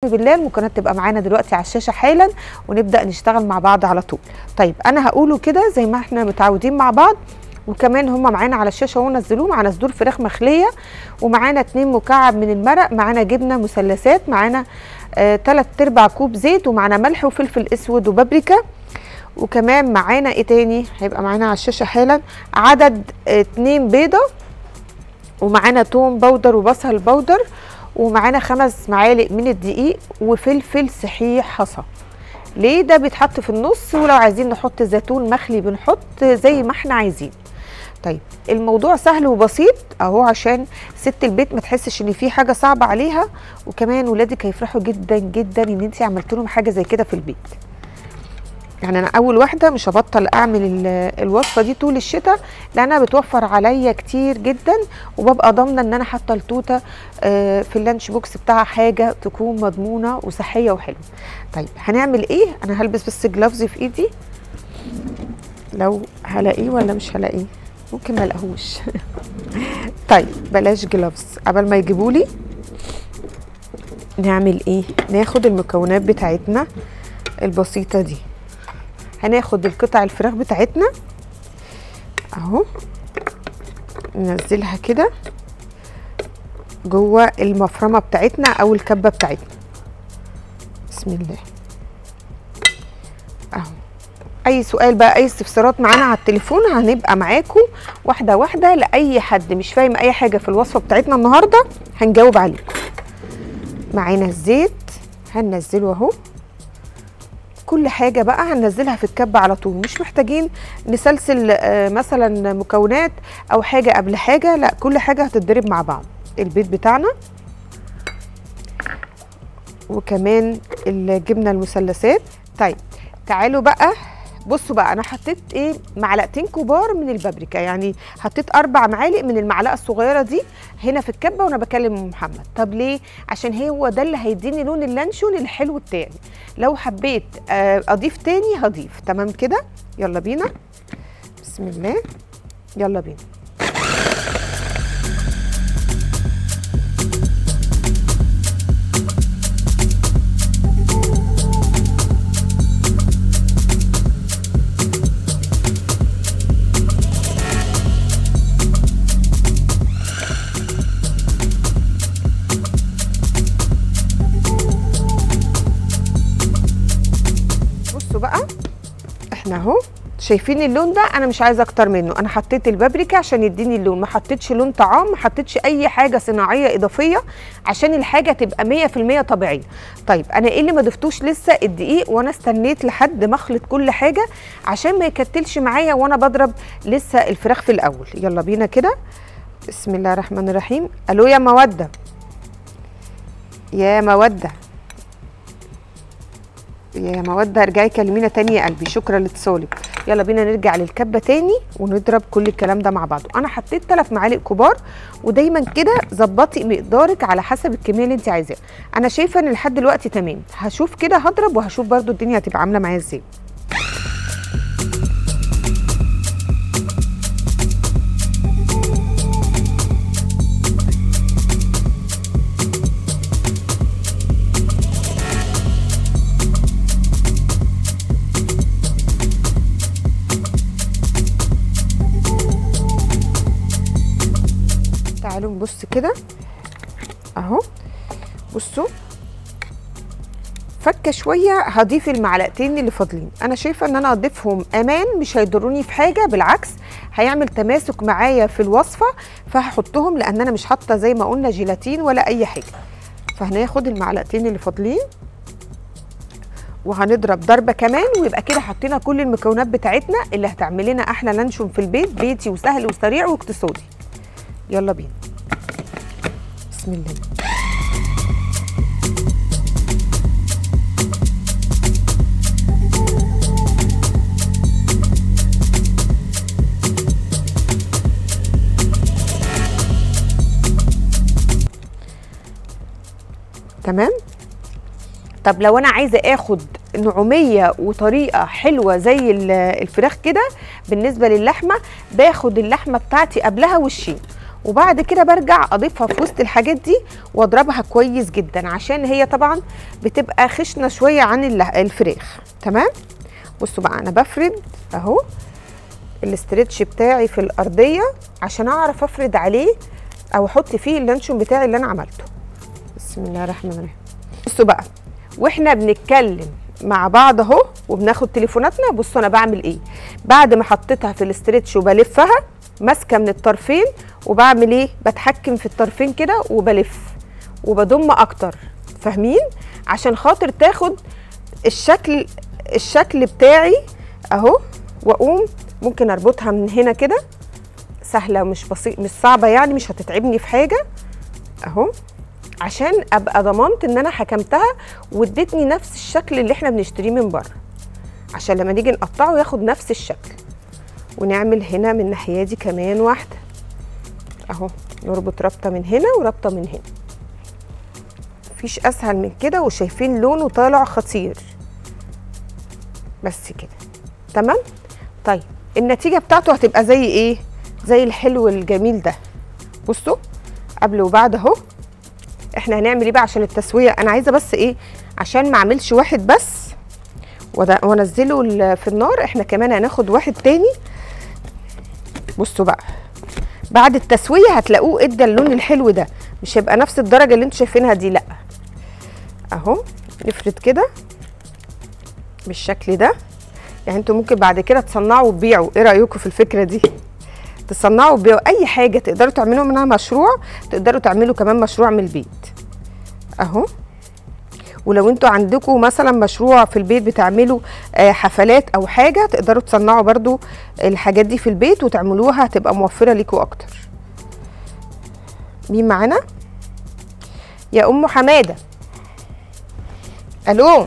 بالله المكونات تبقى معانا دلوقتي على الشاشه حالا ونبدا نشتغل مع بعض على طول طيب انا هقوله كده زي ما احنا متعودين مع بعض وكمان هم معانا على الشاشه اهو نزلوه معانا صدور فراخ مخليه ومعانا اتنين مكعب من المرق معانا جبنه مثلثات معانا آه تلات ارباع كوب زيت ومعانا ملح وفلفل اسود وبابريكا وكمان معانا ايه تاني هيبقى معانا على الشاشه حالا عدد آه، اتنين بيضه ومعانا توم بودر وبصل بودر ومعانا خمس معالق من الدقيق وفلفل صحيح حصى ليه ده بيتحط في النص ولو عايزين نحط زيتون مخلي بنحط زي ما احنا عايزين طيب الموضوع سهل وبسيط اهو عشان ست البيت ما تحسش ان في حاجه صعبه عليها وكمان ولادك هيفرحوا جدا جدا ان انت عملت لهم حاجه زي كده في البيت يعني انا اول واحده مش هبطل اعمل ال- الوصفه دي طول الشتاء لانها بتوفر عليا كتير جدا وببقى ضامنه ان انا حاطه التوته آه، في اللانش بوكس بتاعها حاجه تكون مضمونه وصحيه وحلوه طيب هنعمل ايه انا هلبس بس جلافز في ايدي لو هلاقيه ولا مش هلاقيه ممكن ما الاقوش طيب بلاش جلافز قبل ما يجيبولي نعمل ايه ناخد المكونات بتاعتنا البسيطه دي هناخد القطع الفراخ بتاعتنا اهو ننزلها كده جوه المفرمه بتاعتنا او الكبه بتاعتنا بسم الله اهو اي سؤال بقى اي استفسارات معانا على التليفون هنبقى معاكم واحده واحده لاي حد مش فاهم اي حاجه في الوصفه بتاعتنا النهارده هنجاوب عليكم معانا الزيت هننزله اهو كل حاجه بقى هننزلها في الكبه على طول مش محتاجين نسلسل آه، مثلا مكونات او حاجه قبل حاجه لا كل حاجه هتتضرب مع بعض البيض بتاعنا وكمان الجبنه المثلثات طيب تعالوا بقى بصوا بقى انا حطيت ايه معلقتين كبار من البابريكا يعني حطيت اربع معالق من المعلقه الصغيره دي هنا في الكبه وانا بكلم أم محمد طب ليه عشان هو ده اللي هيديني لون اللانشون الحلو بتاعي لو حبيت آه، اضيف تاني هضيف تمام كده يلا بينا بسم الله يلا بينا بصوا بقى احنا اهو شايفين اللون ده انا مش عايزه اكتر منه انا حطيت البابريكا عشان يديني اللون ما حطيتش لون طعام ما حطيتش اي حاجه صناعيه اضافيه عشان الحاجه تبقى 100% طبيعيه طيب انا ايه اللي ما ضفتوش لسه الدقيق وانا استنيت لحد ما اخلط كل حاجه عشان ما يكتلش معايا وانا بضرب لسه الفراخ في الاول يلا بينا كده بسم الله الرحمن الرحيم الو يا موده يا موده يا مودة ارجعي كلمينا تاني يا قلبي شكرا لاتصالك يلا بينا نرجع للكبة تاني ونضرب كل الكلام ده مع بعضه انا حطيت ثلاث معالق كبار ودايما كده ظبطي مقدارك على حسب الكميه اللي انت عايزاها انا شايفه ان لحد دلوقتي تمام هشوف كده هضرب وهشوف برضو الدنيا هتبقى عامله معايا ازاي تعالوا نبص كده اهو بصوا فكه شويه هضيف المعلقتين اللي فاضلين انا شايفه ان انا اضيفهم امان مش هيضروني في حاجه بالعكس هيعمل تماسك معايا في الوصفه فهحطهم لان انا مش حاطه زي ما قلنا جيلاتين ولا اي حاجه فهناخد المعلقتين اللي فاضلين وهنضرب ضربه كمان ويبقى كده حطينا كل المكونات بتاعتنا اللي هتعمل لنا احلى لانشون في البيت بيتي وسهل وسريع واقتصادي يلا بينا بسم الله تمام طب لو انا عايزه اخد نعوميه وطريقه حلوه زي ال- الفراخ كده بالنسبه للحمه باخد اللحمه بتاعتي قبلها وشين وبعد كده برجع اضيفها في وسط الحاجات دي واضربها كويس جدا عشان هي طبعا بتبقى خشنه شويه عن الل- الفراخ تمام بصوا بقى انا بفرد اهو الاسترتش بتاعي في الارضيه عشان اعرف افرد عليه او احط فيه اللانشون بتاعي اللي انا عملته بسم الله الرحمن الرحيم بصوا بقى واحنا بنتكلم مع بعض اهو وبناخد تليفوناتنا بصوا انا بعمل ايه بعد ما حطيتها في الاسترتش وبلفها ماسكه من الطرفين وبعمل ايه بتحكم في الطرفين كده وبلف وبضم اكتر فاهمين عشان خاطر تاخد الشكل الشكل بتاعي اهو واقوم ممكن اربطها من هنا كده سهله ومش بسيط مش صعبه يعني مش هتتعبني في حاجه اهو عشان ابقى ضمنت ان انا حكمتها وادتني نفس الشكل اللي احنا بنشتريه من بره عشان لما نيجي نقطعه ياخد نفس الشكل ونعمل هنا من الناحيه دي كمان واحده اهو نربط رابطه من هنا ورابطه من هنا مفيش اسهل من كده وشايفين لونه طالع خطير بس كده تمام طيب النتيجه بتاعته هتبقى زي ايه زي الحلو الجميل ده بصوا قبل وبعد اهو احنا هنعمل ايه بقى عشان التسويه انا عايزه بس ايه عشان ما اعملش واحد بس وده- وانزله ال- في النار احنا كمان هناخد واحد تاني بصوا بقى بعد التسويه هتلاقوه ادى اللون الحلو ده مش هيبقى نفس الدرجه اللي انتوا شايفينها دي لا اهو نفرد كده بالشكل ده يعني انتوا ممكن بعد كده تصنعوا وتبيعوا ايه رايكم في الفكره دي تصنعوا وتبيعوا اي حاجه تقدروا تعملوا منها مشروع تقدروا تعملوا كمان مشروع من البيت اهو ولو انتوا عندكم مثلا مشروع في البيت بتعملوا آه، حفلات او حاجه تقدروا تصنعوا برضو الحاجات دي في البيت وتعملوها هتبقى موفره ليكم اكتر مين معانا يا ام حماده الو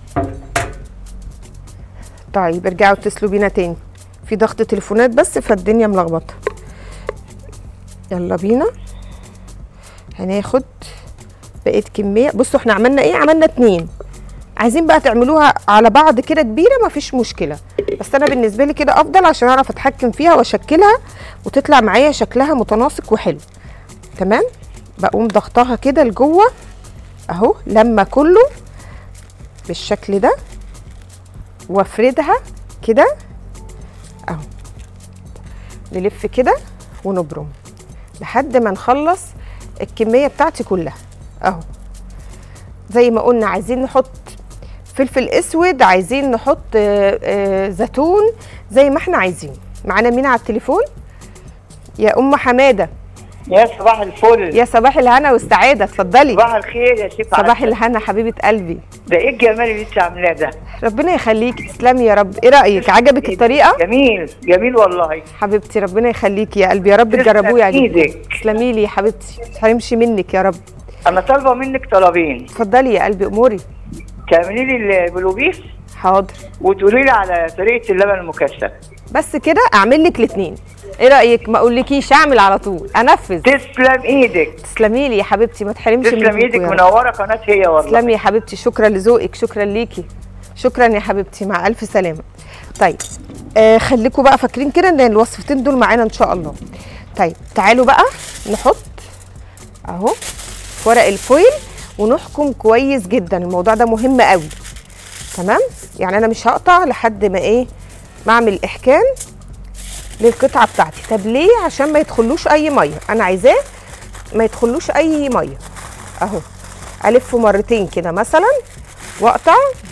طيب ارجعوا اتصلوا بينا تاني في ضغط تليفونات بس فالدنيا ملخبطه يلا بينا هناخد بقيه كميه بصوا احنا عملنا ايه عملنا اتنين عايزين بقى تعملوها على بعض كده كبيره مفيش مشكله بس انا بالنسبه لي كده افضل عشان اعرف اتحكم فيها واشكلها وتطلع معايا شكلها متناسق وحلو تمام بقوم ضغطها كده لجوه اهو لما كله بالشكل ده وافردها كده اهو نلف كده ونبرم لحد ما نخلص الكميه بتاعتي كلها اهو زي ما قلنا عايزين نحط فلفل اسود عايزين نحط آه، آه، زيتون زي ما احنا عايزين معانا مين على التليفون يا ام حماده يا صباح الفل يا صباح الهنا والسعاده اتفضلي صباح الخير يا شيخ صباح عسل. الهنا حبيبه قلبي ده ايه الجمال اللي انت عاملاه ده ربنا يخليكي تسلمي يا رب ايه رايك عجبك الطريقه جميل جميل والله حبيبتي ربنا يخليكي يا قلبي يا رب تسلم تجربوه يعجبكم إيدك. تسلمي لي يا حبيبتي مش هيمشي منك يا رب انا طالبه منك طلبين اتفضلي يا قلبي اموري تعملي لي البلوبيف حاضر وتقولي لي على طريقه اللبن المكثف بس كده اعمل لك الاثنين ايه رايك ما اقولكيش اعمل على طول انفذ تسلم ايدك تسلمي لي يا حبيبتي ما تحرمش تسلم منك ايدك يا رب. منوره قناه هي والله تسلمي يا حبيبتي شكرا لذوقك شكرا ليكي شكرا يا حبيبتي مع الف سلامه طيب آه خليكم بقى فاكرين كده ان الوصفتين دول معانا ان شاء الله طيب تعالوا بقى نحط اهو في ورق الفويل ونحكم كويس جدا الموضوع ده مهم قوي تمام يعني انا مش هقطع لحد ما ايه ما اعمل احكام للقطعه بتاعتي طب ليه عشان ما يدخلوش اي ميه انا عايزاه ما يدخلوش اي ميه اهو الفه مرتين كده مثلا واقطع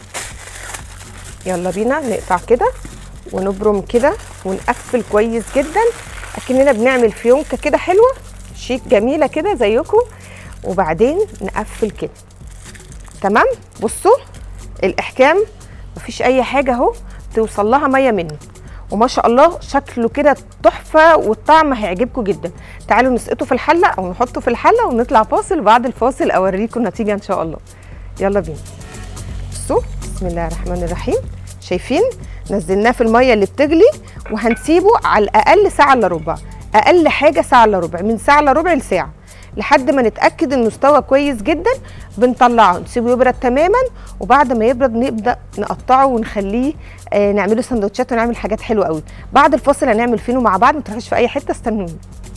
يلا بينا نقطع كده ونبرم كده ونقفل كويس جدا اكننا بنعمل فيونكه كده حلوه شيك جميله كده زيكم وبعدين نقفل كده تمام بصوا الاحكام مفيش اي حاجه اهو توصل لها ميه منه وما شاء الله شكله كده تحفه والطعم هيعجبكم جدا تعالوا نسقطه في الحله او نحطه في الحله ونطلع فاصل وبعد الفاصل اوريكم النتيجه ان شاء الله يلا بينا بصوا بسم الله الرحمن الرحيم شايفين نزلناه في الميه اللي بتغلي وهنسيبه على الاقل ساعه الا ربع اقل حاجه ساعه الا ربع من ساعه الا ربع لساعه لحد ما نتاكد انه استوى كويس جدا بنطلعه نسيبه يبرد تماما وبعد ما يبرد نبدا نقطعه ونخليه آه نعمله سندوتشات ونعمل حاجات حلوه قوي بعد الفاصل هنعمل فينو مع بعض ما تروحوش في اي حته استنوني